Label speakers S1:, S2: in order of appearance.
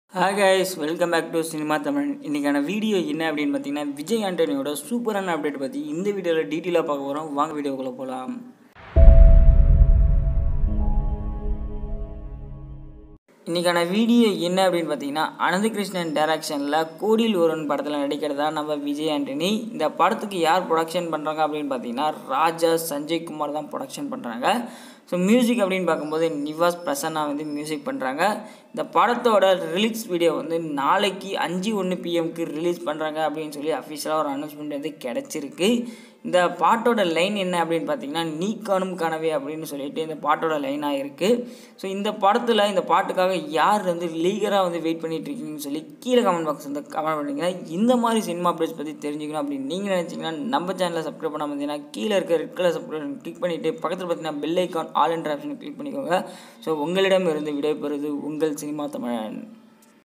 S1: hi guys welcome back to cinema Tamil இன்றைக்கான video என்ன அப்படின்னு பார்த்தீங்கன்னா விஜய் ஆண்டனியோட சூப்பரான அப்டேட் பற்றி இந்த வீடியோவில் டீட்டெயிலாக பார்க்க போகிறோம் வாங்க வீடியோக்குள்ளே போகலாம் இன்றைக்கான வீடியோ என்ன அப்படின்னு பார்த்தீங்கன்னா அனந்த கிருஷ்ணன் டைரக்ஷனில் கோடியில் ஒருவன் படத்தில் நடிக்கிறதா நம்ம விஜய் ஆண்டனி இந்த படத்துக்கு யார் ப்ரொடக்ஷன் பண்ணுறாங்க அப்படின்னு பார்த்தீங்கன்னா ராஜா சஞ்சய் குமார் தான் ப்ரொடக்ஷன் பண்ணுறாங்க ஸோ மியூசிக் அப்படின்னு பார்க்கும்போது நிவாஸ் பிரசன்னா வந்து மியூசிக் பண்ணுறாங்க இந்த படத்தோட ரிலீஸ் வீடியோ வந்து நாளைக்கு அஞ்சு ஒன்று பிஎம்க்கு ரிலீஸ் பண்ணுறாங்க அப்படின்னு சொல்லி அஃபிஷியலாக ஒரு அனௌன்ஸ்மெண்ட் வந்து கிடச்சிருக்கு இந்த பாட்டோட லைன் என்ன அப்படின்னு பார்த்தீங்கன்னா நீ காணும் கனவே அப்படின்னு சொல்லிட்டு இந்த பாட்டோட லைனாக இருக்குது ஸோ இந்த படத்தில் இந்த பாட்டுக்காக யார் வந்து லீகராக வந்து வெயிட் பண்ணிட்டு இருக்கீங்கன்னு சொல்லி கீழே கமெண்ட் பாக்ஸ் வந்து கமெண்ட் பண்ணுங்க இந்த மாதிரி சினிமா அப்டேட்ஸ் பற்றி தெரிஞ்சுக்கணும் அப்படின்னு நீங்கள் நினச்சிங்கன்னா நம்ம சேனலை சப்ஸ்கிரைப் பண்ணாமல் இருந்தீங்கன்னா கீழே இருக்க ரெட் கலர் சப்ஸ்கிரைப் கிளிக் பண்ணிவிட்டு பக்கத்தில் பார்த்தீங்கன்னா பெல் ஐக்கான் ஆல் என்ற ஆப்ஷனை கிளிக் பண்ணிக்கோங்க ஸோ உங்களிடம் இருந்து விடைபெறுவது உங்கள் சினிமா தமிழன்